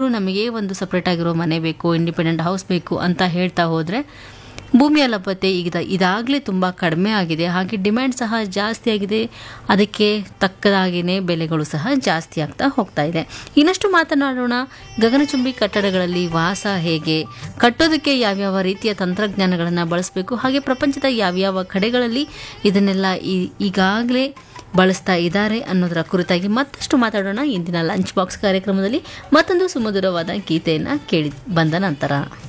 ನಮಗೆ ಒಂದು ಸಪ್ರೇಟ್ ಆಗಿರೋ ಮನೆ ಬೇಕು ಇಂಡಿಪೆಂಡೆಂಟ್ ಹೌಸ್ ಬೇಕು ಅಂತ ಹೇಳ್ತಾ ಹೋದರೆ ಭೂಮಿಯ ಲಭ್ಯತೆ ಈಗ ಇದಾಗಲೇ ತುಂಬ ಕಡಿಮೆ ಆಗಿದೆ ಹಾಗೆ ಡಿಮ್ಯಾಂಡ್ ಸಹ ಜಾಸ್ತಿ ಆಗಿದೆ ಅದಕ್ಕೆ ತಕ್ಕದಾಗಿಯೇ ಬೆಲೆಗಳು ಸಹ ಜಾಸ್ತಿ ಆಗ್ತಾ ಹೋಗ್ತಾ ಇದೆ ಇನ್ನಷ್ಟು ಮಾತನಾಡೋಣ ಗಗನಚುಂಬಿ ಕಟ್ಟಡಗಳಲ್ಲಿ ವಾಸ ಹೇಗೆ ಕಟ್ಟೋದಕ್ಕೆ ಯಾವ್ಯಾವ ರೀತಿಯ ತಂತ್ರಜ್ಞಾನಗಳನ್ನು ಬಳಸಬೇಕು ಹಾಗೆ ಪ್ರಪಂಚದ ಯಾವ್ಯಾವ ಕಡೆಗಳಲ್ಲಿ ಇದನ್ನೆಲ್ಲ ಈ- ಈಗಾಗಲೇ ಬಳಸ್ತಾ ಇದ್ದಾರೆ ಅನ್ನೋದರ ಕುರಿತಾಗಿ ಮತ್ತಷ್ಟು ಮಾತಾಡೋಣ ಇಂದಿನ ಲಂಚ್ ಬಾಕ್ಸ್ ಕಾರ್ಯಕ್ರಮದಲ್ಲಿ ಮತ್ತೊಂದು ಸುಮಧುರವಾದ ಗೀತೆಯನ್ನು ಕೇಳಿ ಬಂದ ನಂತರ